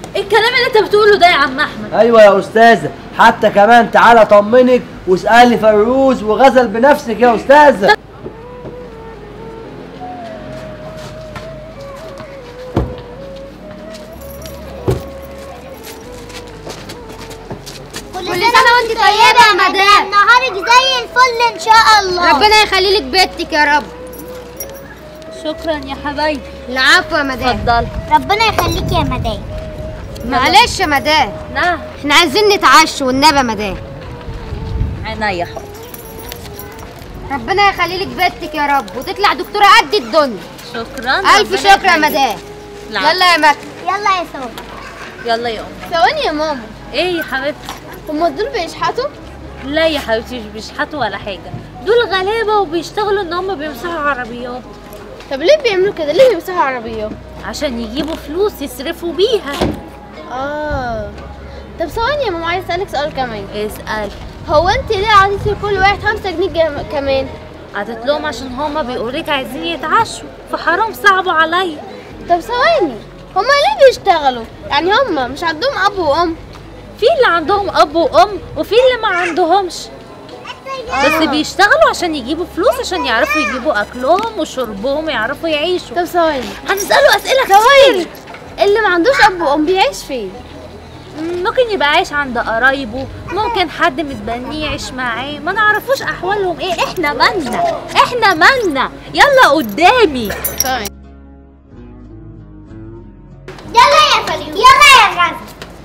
ايه الكلام اللي انت بتقوله ده يا عم احمد ايوه يا استاذه حتى كمان تعالى اطمنك واسالي فيروز وغزل بنفسك يا استاذه كل سنة وانت طيبة يا مدام نهارك زي الفل ان شاء الله ربنا يخلي لك بيتك يا رب شكرا يا حبايبي العفو يا مدام اتفضل ربنا يخليك يا مدام معلش يا مدام نعم احنا عايزين نتعشى والنبي يا مدام عينيا حاضر ربنا يخلي لك بيتك يا رب وتطلع دكتوره قد الدنيا شكرا الف ربنا شكر يا يخليك. مدام العفو. يلا يا مكة يلا يا سوق يلا يا ام ثواني يا ماما ايه يا حبيبتي هما دول بيشحتوا لا يا حبيبتي مش بيشحتوا ولا حاجه دول غلابه وبيشتغلوا ان هم بيمسحوا عربيات طب ليه بيعملوا كده ليه بيمسحوا عربيات عشان يجيبوا فلوس يصرفوا بيها اه طب ثواني يا ماما عايز اسالك سؤال كمان اسال هو انت ليه عطيتي لكل واحد خمسة جنيه جم- كمان عدت لهم عشان هما بيقولوا لك عايزين يتعشوا فحرام صعبوا عليا طب ثواني هما ليه بيشتغلوا يعني هما مش عندهم اب وام في اللي عندهم اب وام وفي اللي ما عندهمش بس بيشتغلوا عشان يجيبوا فلوس عشان يعرفوا يجيبوا اكلهم وشربهم يعرفوا يعيشوا طب ثواني هنساله اسئله ثواني كتير اللي ما عندوش اب وام بيعيش فين ممكن يبقى عايش عند قرايبه ممكن حد متبنيه يعيش معاه ما نعرفوش احوالهم ايه احنا مالنا احنا مالنا يلا قدامي ثواني يلا يا فليو يلا يا غزل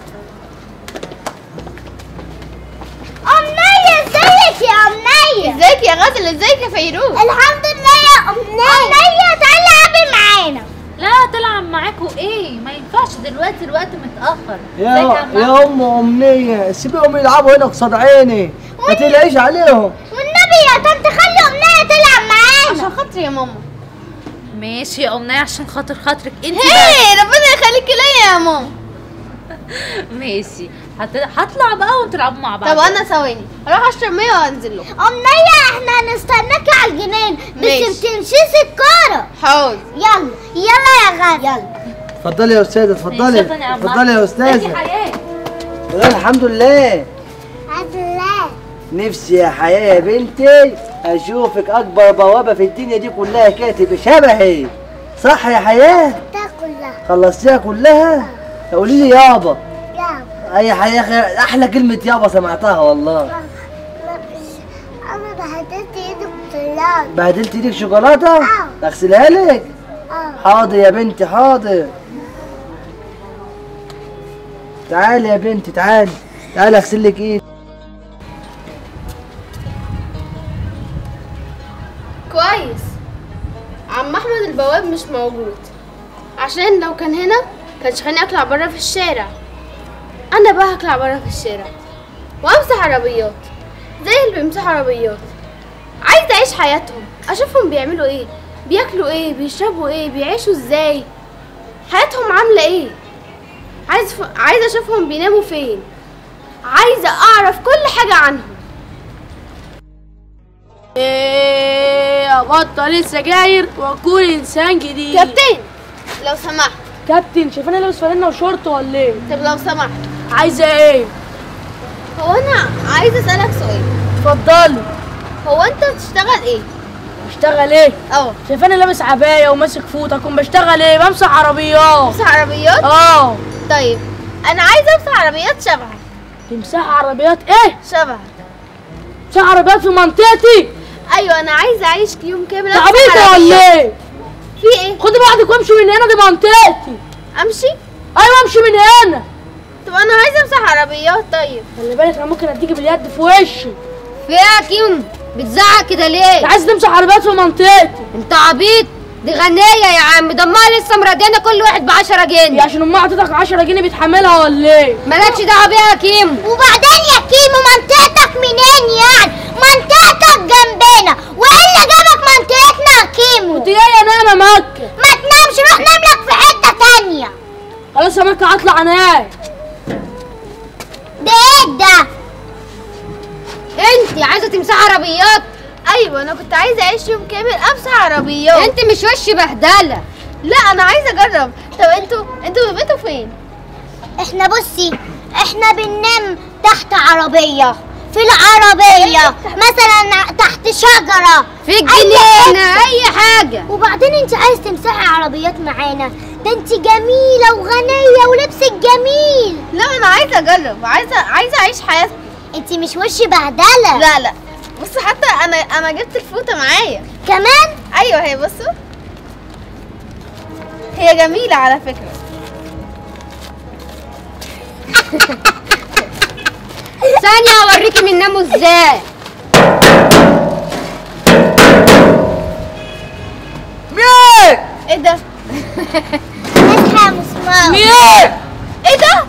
أمنية ازيك يا أمنية ازيك يا غزل ازيك يا فيروز الحمد لله يا أمنية أمنية تعالي العبي معانا لا تلعب معاكوا ايه ما ينفعش دلوقتي الوقت متاخر يا ازيك عم يا ام امنيه سيبيهم يلعبوا هنا قصاد عيني ما تقلقيش عليهم والنبي يا طنط خلي أمنية تلعب معانا عشان خاطري يا ماما ماشي يا امنيه عشان خاطر خاطرك انت بس. هي ربنا يخليكي ليا يا ماما ماشي هت- هطلع بقى وتلعبوا مع بعض طب انا ثواني هروح اشرب ميه وانزل له أمنية احنا هنستناكي على الجنين بس ماشي. بتمشيش الكورة حاضر يلا يلا يا غزل يلا اتفضلي يا استاذه اتفضلي شكراً يا عم اتفضلي يا أحمد. ازيك استاذه يا حياه والله الحمد لله الله نفسي يا حياة يا بنتي اشوفك اكبر بوابة في الدنيا دي كلها كده تبقى شبهي صح يا حياة تاكلها خلصتيها كلها قولي لي يابا يلا اي حياة خير. احلى كلمة يابا سمعتها والله انا بهدلت ايدي بطلال بهدلت ايدك شوكولاتة آه. اغسلها لك اه حاضر يا بنتي حاضر تعالي يا بنتي تعالي تعالي اغسل لك ايدك كويس عم احمد البواب مش موجود عشان لو كان هنا كانش خليني اطلع بره في الشارع انا بقى هطلع بره في الشارع وامسح عربيات زي اللي بيمسحوا عربيات عايزه اعيش حياتهم اشوفهم بيعملوا ايه بياكلوا ايه بيشربوا ايه بيعيشوا ازاي حياتهم عامله ايه عايز ف... عايزه اشوفهم بيناموا فين عايزه اعرف كل حاجه عنهم ايه ابطل السجاير واكون انسان جديد كابتن لو سمحت كابتن شايفاني لابس فانلة وشورت ولا ايه طب لو سمحت عايزه ايه هو انا عايزه اسالك سؤال اتفضلي هو انت بتشتغل ايه بشتغل ايه اه شايفاني لابس عبايه وماسك فوطه اكون بشتغل ايه بمسح عربيات بتمسح عربيات اه طيب انا عايزه امسح عربيات شبهك تمسح عربيات ايه شبهك تمسح عربيات في منطقتي ايوه انا عايزه اعيش يوم كامل انت أمسح عبيطه عربيات. ولا ايه في ايه خدي بعضك وامشي من هنا دي منطقتي امشي ايوه امشي من هنا طب انا عايزه امسح عربيات طيب خلي بالك انا ممكن اديكي باليد في وشي في ايه يا كيم بتزعق كده ليه انت عايز تمسح عربيات في منطقتي انت عبيط دي غنية يا عم ده امها لسه مرضينا كل واحد ب 10 يا جنيه عشان امها عطتك 10 جنيه بتحملها ولا ايه مالكش دعوه بيها يا كيم وبعدين يا كيمو منطقتك منين يعني منطقتك جنبنا وايه اللي جابك منطقتنا يا كيمو انت جايه نايمه مكه ما تنامش روح نام لك في حته تانية خلاص يا مكه هطلع انام ده ايه ده انت عايزه تمسح عربيات ايوه انا كنت عايزه اعيش يوم كامل امسح عربيات انت مش وش بهدله لا انا عايزه اجرب طب انتوا انتوا بيتوا فين احنا بصي احنا بننام تحت عربية في العربية مثلا تحت شجرة في أي الجنينة حتة. اي حاجة وبعدين انت عايز تمسحي عربيات معانا ده انت جميلة وغنية ولبسك جميل لا انا عايزه اجرب عايزه عايزه اعيش حياتي انت مش وش بهدلة لا لا بص حتى انا انا جبت الفوطه معايا كمان ايوه هي بصوا هي جميله على فكره ثانية اوريكي بنناموا ازاي مين ايه ده اصحى يا مسمار مين ايه ده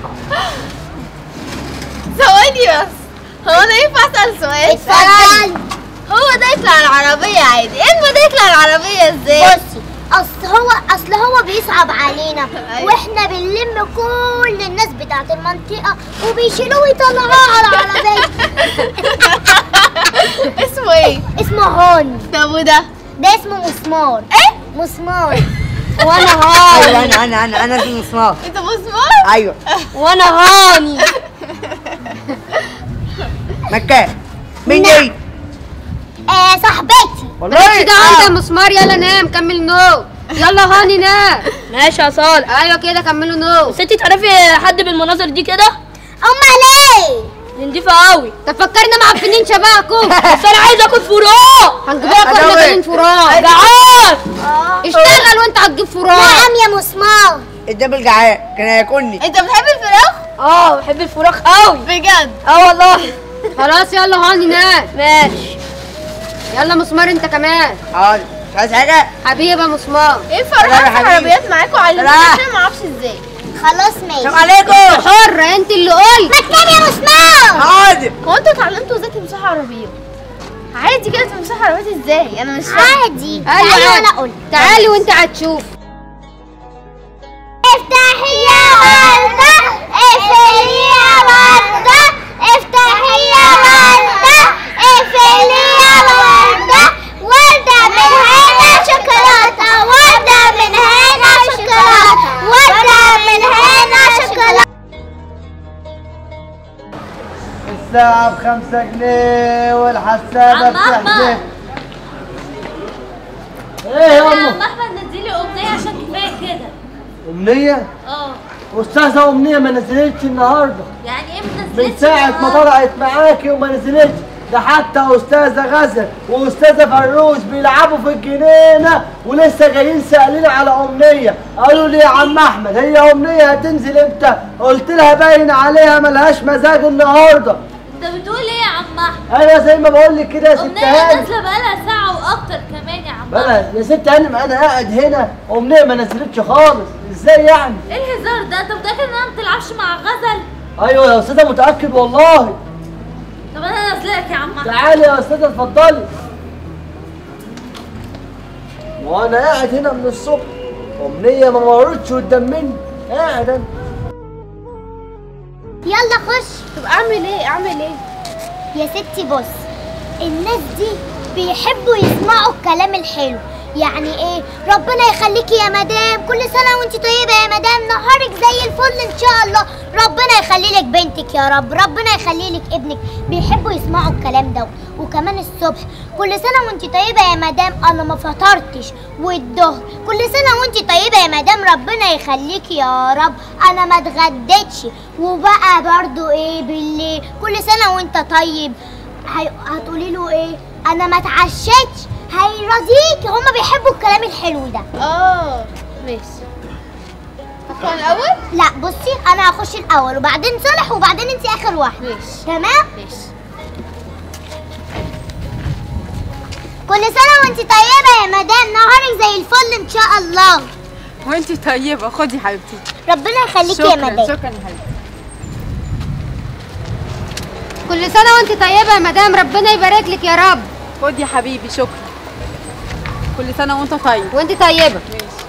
ثواني بس هو انا ينفع اسال سؤال اتفضل هو ده يطلع العربيه عادي اما ده يطلع العربيه ازاي بصي اصل هو اصل هو بيصعب علينا أيوة. واحنا بنلم كل الناس بتاعت المنطقه وبيشيلوه ويطلعوه على العربيه اسمه ايه اسمه هون طب وده ده اسمه مسمار ايه مسمار وانا هاني ايوه انا انا انا انا اسمي مسمار انت مسمار ايوه وانا هاني مكان مين دي آه صاحبتي والله ده عندها مسمار يلا نام كمل نوم يلا هاني نام ماشي يا صالح ايوه كده كملوا نوم بس انت تعرفي حد بالمناظر دي كده امال ايه دي نضيفه قوي طب فكرنا معفنين شبهكم بس انا عايز اكل فراق هنجيب لك واحنا أدوات. جايين فراغ جعان اشتغل وانت هتجيب فراغ نعم يا مسمار الدبل جعان كان هياكلني انت بتحب الفراخ اه بحب الفراخ قوي بجد اه والله خلاص يلا هاني نام ماشي يلا مسمار انت كمان حاضر مش عايز حاجه حبيبي يا مسمار ينفع اروح لا يا اركب حبيبي. عربيات معاكم على لا. عشان ما اعرفش ازاي خلاص السلام ماشي عليكم حرة انت اللي قلت ما تنام يا مسمار حاضر هو انتوا اتعلمتوا ازاي تمسحوا عربيات عادي كده تمسحوا عربيات ازاي انا مش فاهمه عادي ايوه تعالي عادي. وانا اقول تعالي وانت هتشوف افتحي يا وردة اقفلي يا وردة افتحي يا وردة اقفلي يا وردة وردة من هنا شوكولاتة وردة من هنا شوكولاتة وردة من هنا شوكولاتة الساعة بخمسة جنيه والحسابة عم أحمد. بتحسب ايه يا امه عم احمد نديلي امنيه عشان كفايه كده امنية اه استاذة امنية ما نزلتش النهاردة يعني ايه ما من نزلتش ساعة ما النهاردة؟ طلعت معاكي وما نزلتش ده حتى استاذة غزل واستاذة فروش بيلعبوا في الجنينة ولسه جايين سألين على امنية قالوا لي يا عم احمد هي امنية هتنزل امتى قلت لها باين عليها ملهاش مزاج النهارده انت بتقول ايه يا عم احمد ايوه زي ما بقول لك كده يا ست امنيه هاني نازله بقالها ساعه واكتر كمان يا عم بلا احمد يا ست هاني ما انا قاعد هنا امنيه ما نزلتش خالص ازاي يعني ايه الهزار ده انت متاكد انها ما بتلعبش مع غزل ايوه يا استاذه متاكد والله طب انا نازلك يا عم احمد تعالي يا استاذه اتفضلي ما انا قاعد هنا من الصبح امنيه ما مرتش قدام مني قاعد انا يلا خش طب اعمل ايه اعمل ايه يا ستي بص الناس دي بيحبوا يسمعوا الكلام الحلو يعني ايه ربنا يخليكي يا مدام كل سنه وانت طيبه يا مدام نهارك زي الفل ان شاء الله ربنا يخلي لك بنتك يا رب ربنا يخلي لك ابنك بيحبوا يسمعوا الكلام ده وكمان الصبح كل سنه وانت طيبه يا مدام انا ما فطرتش والظهر كل سنه وانت طيبه يا مدام ربنا يخليكي يا رب انا ما اتغديتش وبقى برضو ايه بالليل كل سنه وانت طيب هي... هتقولي له ايه انا ما اتعشيتش هيرضيك هما بيحبوا الكلام الحلو ده اه ماشي هدخل الاول لا بصي انا هخش الاول وبعدين صالح وبعدين انت اخر واحده ماشي تمام ماشي كل سنه وانت طيبه يا مدام نهارك زي الفل ان شاء الله وانتي طيبة خدي حبيبتي ربنا يخليكي يا شكرا مدام شكرا يا حبيبتي كل سنة وانت طيبة يا مدام ربنا يبارك لك يا رب خد يا حبيبي شكرا كل سنة وانت طيب وانت طيبة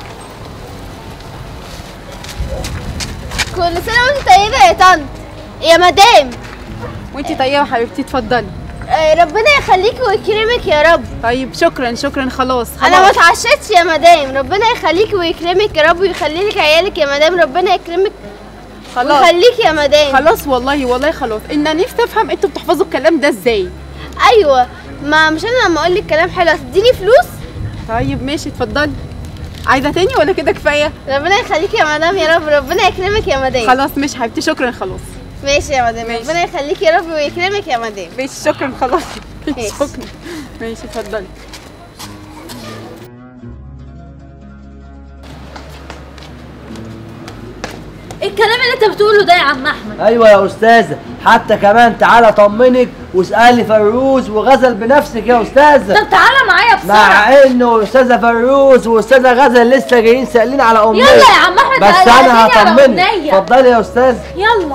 كل سنه وانت طيبه يا طنط يا مدام وانتي طيبة حبيبتي اتفضلي آه، ربنا يخليكي ويكرمك يا رب طيب شكرا شكرا خلاص انا ما خلاص اتعشيتش يا مدام ربنا يخليكي ويكرمك يا رب ويخلي لك عيالك يا مدام ربنا يكرمك خلاص وخليكي يا مدام خلاص والله والله خلاص ان أنا نفسي افهم انتوا بتحفظوا الكلام ده ازاي ايوه ما مش انا لما اقول لك كلام حلو هتديني فلوس طيب ماشي اتفضلي عايزه تاني ولا كده كفايه ربنا يخليكي يا مدام يا رب ربنا يكرمك يا مدام خلاص مش حبيبتي شكرا خلاص ماشي يا مدام ماشي. ربنا يخليكي يا رب ويكرمك يا مدام ماشي شكرا خلاص ماشي. شكرا ماشي اتفضلي ايه الكلام اللي انت بتقوله ده يا عم احمد ايوه يا استاذه حتى كمان تعالى اطمنك واسالي فروز وغزل بنفسك يا استاذه طب تعالى معايا بسرعه مع انه استاذه فروز واستاذه غزل لسه جايين سائلين على امنيه يلا يا عم احمد بس قلقتني انا على هطمنك أمنية. اتفضلي يا استاذ يلا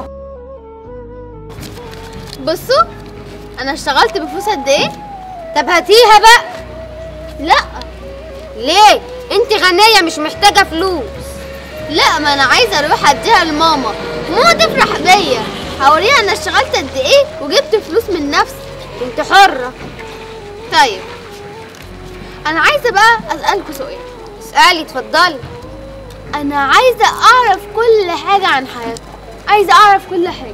بصوا انا اشتغلت بفلوس قد ايه طب هاتيها بقى لا ليه انت غنية مش محتاجة فلوس لا ما انا عايزه اروح اديها لماما ماما تفرح بيا هوريها انا اشتغلت قد ايه وجبت فلوس من نفسي انت حرة طيب انا عايزه بقى اسالكوا سؤال اسألي اتفضلي انا عايزه اعرف كل حاجه عن حياتكم عايزه اعرف كل حاجه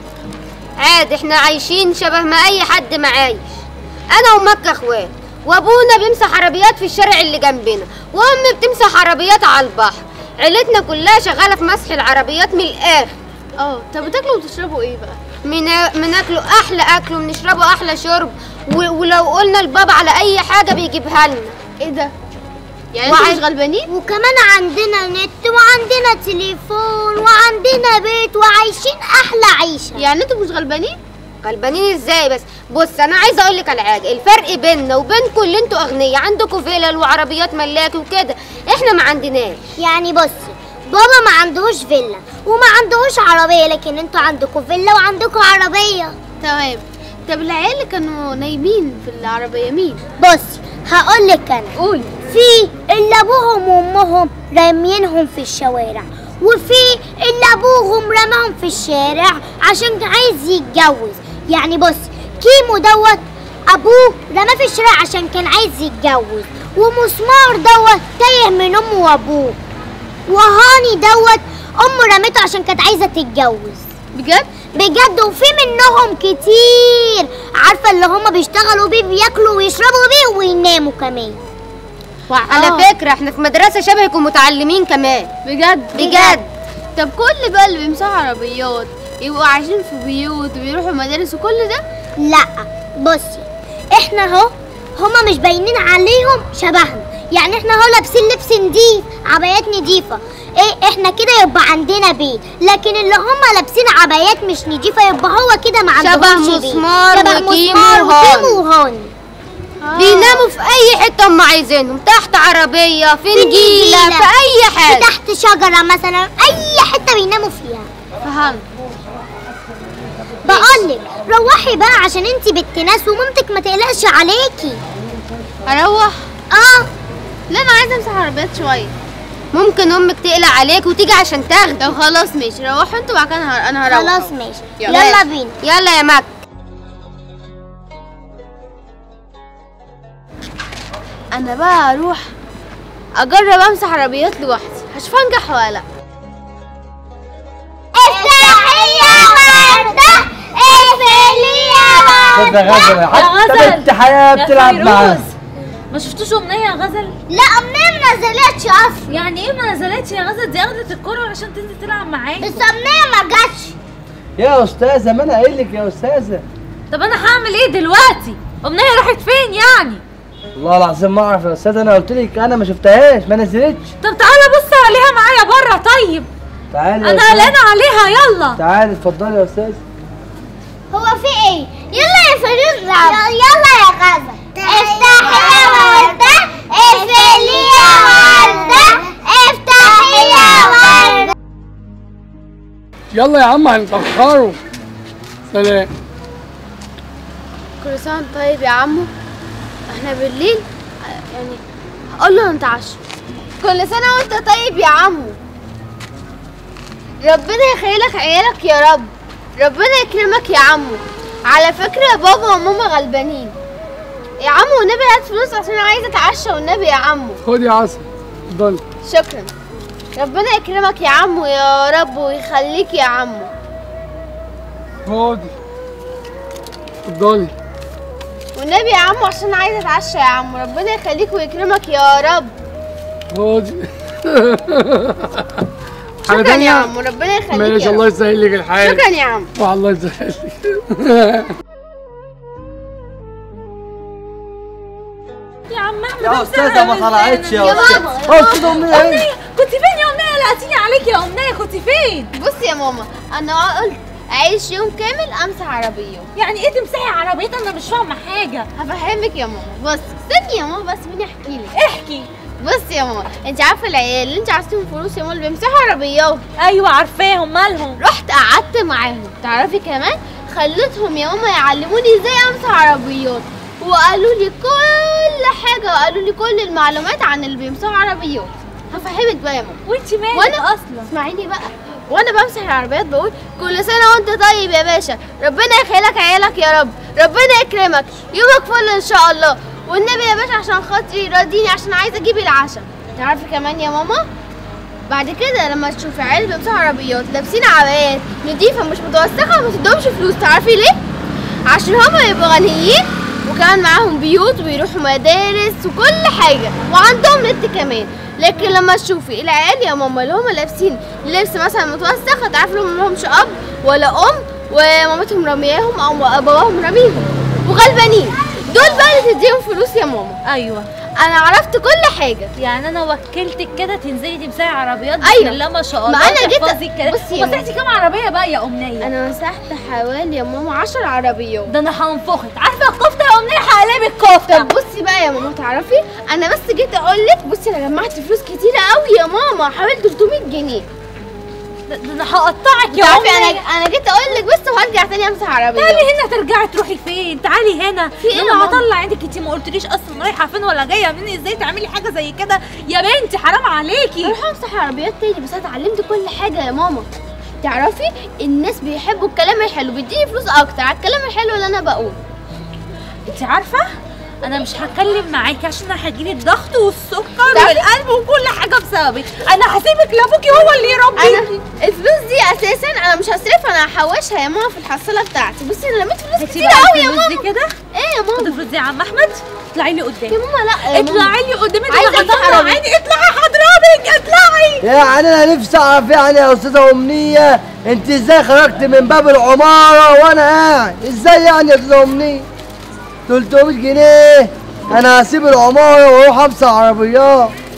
عادي احنا عايشين شبه ما اي حد ما عايش انا وامك اخوات وابونا بيمسح عربيات في الشارع اللي جنبنا وامي بتمسح عربيات على البحر عيلتنا كلها شغاله في مسح العربيات من الاخر اه طب بتاكلوا وتشربوا ايه بقى من بناكله احلى اكل وبنشربه احلى شرب و- ولو قلنا البابا على اي حاجه بيجيبها لنا ايه ده يعني وعن- انتوا مش غلبانين وكمان عندنا نت وعندنا تليفون وعندنا بيت وعايشين احلى عيشه يعني انتوا مش غلبانين غلبانين ازاي بس بص انا عايزه اقول لك على حاجه الفرق بيننا وبينكم اللي انتوا اغنياء عندكم فيلل وعربيات ملاكي وكده احنا ما عندناش يعني بصي بابا ما عندهوش فيلا وما عندهوش عربيه لكن انتوا عندكم فيلا وعندكم عربيه تمام طب العيال اللي كانوا نايمين في العربيه مين بصي هقول لك انا قولي في اللي ابوهم وامهم رامينهم في الشوارع وفي اللي ابوهم رماهم في الشارع عشان عايز يتجوز يعني بص كيمو دوت ابوه رماه في الشارع عشان كان عايز يتجوز ومسمار دوت تايه من امه وابوه وهاني دوت امه رمته عشان كانت عايزه تتجوز بجد بجد وفي منهم كتير عارفه اللي هما بيشتغلوا بيه بياكلوا ويشربوا بيه ويناموا كمان على آه. فكره احنا في مدرسه شبهكم متعلمين كمان بجد بجد طب كل بقى اللي بيمسحوا عربيات يبقوا عايشين في بيوت وبيروحوا مدارس وكل ده لا بصي احنا اهو هما مش باينين عليهم شبهنا يعني احنا اهو لابسين لبس نضيف عبايات نضيفه ايه احنا كده يبقى عندنا بيت لكن اللي هما لابسين عبايات مش نضيفه يبقى هو كده ما شبه عندهمش بيت مسمار شبه وكيمو مسمار وهاني. وكيمو وهاني بيناموا في اي حته هم عايزينهم تحت عربيه في نجيله نجيلة، في اي في حاجه تحت شجره مثلا اي حته بيناموا فيها فهمت بقولك روحي بقى عشان انتي بنت ناس ومامتك ما تقلقش عليكي اروح اه لا انا عايزه امسح عربيات شويه ممكن امك تقلق عليك وتيجي عشان تاخدك طب خلاص ماشي روحوا انتوا وبعد كده انا هر- انا هروح خلاص ماشي يلا. يلا بينا يلا يا مك انا بقى اروح اجرب امسح عربيات لوحدي هشوف انجح ولا لا افتحي يا وردة اقفلي يا خد يا غزل حتى غزل. بنت حياه يا بتلعب معاها فيروز ما شفتوش امنيه يا غزل لا امنية ما نزلتش اصلا يعني ايه ما نزلتش يا غزل دي اخدت الكرة عشان تنزل تلعب معاك بس امنية ما جاتش يا استاذه ما انا قايل لك يا استاذه طب انا هعمل ايه دلوقتي امنيه راحت فين يعني والله العظيم ما اعرف يا استاذه انا قلت لك انا ما شفتهاش ما نزلتش طب تعالى بص عليها معايا بره طيب تعالي يا انا أستاذة. قلقانه عليها يلا تعالي اتفضلي يا استاذ هو في ايه يلا يا فيروز يلا يا غزل افتحي يا وردة اقفلي يا وردة افتحي يا وردة يلا يا عم هنتأخروا سلام كل سنه وانت طيب يا عمو احنا بالليل آه، يعني هقول له نتعشى كل سنه وانت طيب يا عمو ربنا يخليلك عيالك يا رب ربنا يكرمك يا عمو على فكره بابا وماما غلبانين يا عمو والنبي هات فلوس عشان عايزه اتعشى والنبي يا عمو خد يا عسل اتفضلي شكرا ربنا يكرمك يا عمو يا رب ويخليك يا عمو خدي اتفضلي والنبي يا عمو عشان عايزه اتعشى يا عمو ربنا يخليك ويكرمك يا رب خدي حاجة شكرا يا تانية؟ عمو ربنا يخليك ماشي يا الله رب يسهل لك الحال شكرا يا عمو والله يسهل لك يا عم احمد يا امسحها استاذه ما من طلعتش يا زمان. استاذه ماما، استاذ امنيه ايه أمنية كنت فين يا أمنية لقيتيني عليك يا أمنية كنت فين بصي يا ماما انا قلت اعيش يوم كامل امسح عربيه يعني ايه تمسحي عربيتي أنا مش فاهمة حاجة هفهمك يا ماما بص استني يا ماما بس مين احكي لك احكي بصي يا ماما انت عارفه العيال اللي انت عايزتهم فلوس يا ماما اللي بيمسحوا عربيات أيوة عارفاهم مالهم رحت قعدت معاهم تعرفي كمان خليتهم يا ماما يعلموني ازاي امسح عربيات وقالوا لي كل حاجه وقالوا لي كل المعلومات عن اللي بيمسحوا عربيات هفهمك بقى يا ماما وانت مالك وانا أصلا اسمعيني بقى وانا بمسح العربيات بقول كل سنه وانت طيب يا باشا ربنا يخليك عيالك يا رب ربنا يكرمك يومك فل ان شاء الله والنبي يا باشا عشان خاطري راضيني عشان عايزه اجيب العشاء تعرفي كمان يا ماما بعد كده لما تشوفي عيال بيمسحوا عربيات لابسين عبايات نضيفه مش متوسخه ما تدهمش فلوس تعرفي ليه عشان هما يبقوا غنيين وكمان معاهم بيوت ويروحوا مدارس وكل حاجة وعندهم نت كمان لكن لما تشوفي العيال يا ماما اللي هما لابسين لبس مثلا متوسخ هتعرفي لهم ملهمش أب ولا أم ومامتهم رمياهم أو أبواهم رميهم وغلبانين دول بقى اللي تديهم فلوس يا ماما أيوة أنا عرفت كل حاجة يعني أنا وكلتك كده تنزلي تمسحي عربيات أيوة. بسم الله ما شاء الله ما أنا جيت- وتحفظي الكلام. بصي يا مسحتي كام عربية بقى يا أمنية أنا مسحت حوالي يا ماما عشر عربيات ده أنا هنفخك عارفة الكفتة يا أمنية هقلبك كفتة طب بصي بقى يا ماما تعرفي انا بس جيت اقول لك بصي انا جمعت فلوس كتيره قوي يا ماما حوالي 300 جنيه ده ده أنا هقطعك يا تعرفي أمنية انا انا جيت اقول لك بس وهرجع تاني امسح عربيه تعالي هنا ترجعي تروحي فين تعالي هنا في إيه يا انا ماما؟ هطلع عندك انت ما قلتليش اصلا رايحه فين ولا جايه منين ازاي تعملي حاجه زي كده يا بنتي حرام عليكي اروح امسح عربيات تاني بس انا اتعلمت كل حاجه يا ماما تعرفي الناس بيحبوا الكلام الحلو بيديني فلوس اكتر على الكلام الحلو اللي انا بقوله انت عارفه انا مش هتكلم معاكي عشان انا هيجيلي الضغط والسكر تعرفي- والقلب وكل حاجه بسببك انا هسيبك لابوكي هو اللي انا يربيكي الفلوس دي اساسا انا مش هصرفها انا هحوشها يا ماما في الحصاله بتاعتي بصي انا لميت فلوس هاتي كتير بقى قوي يا الفلوس دي ماما كده ايه يا خدي ماما الفلوس دي يا عم احمد اطلعي لي يا قدامي ماما لا يا ماما اطلعي لي قدامي ده عايزة انا أمسح هطلع عربية. عيني اطلعي هضربك اطلعي يعني انا نفسي اعرف يعني يا استاذه امنيه انت ازاي خرجت من باب العماره وانا قاعد ازاي يعني يا استاذه امنيه 300 جنيه انا هسيب العماره واروح امسح عربيات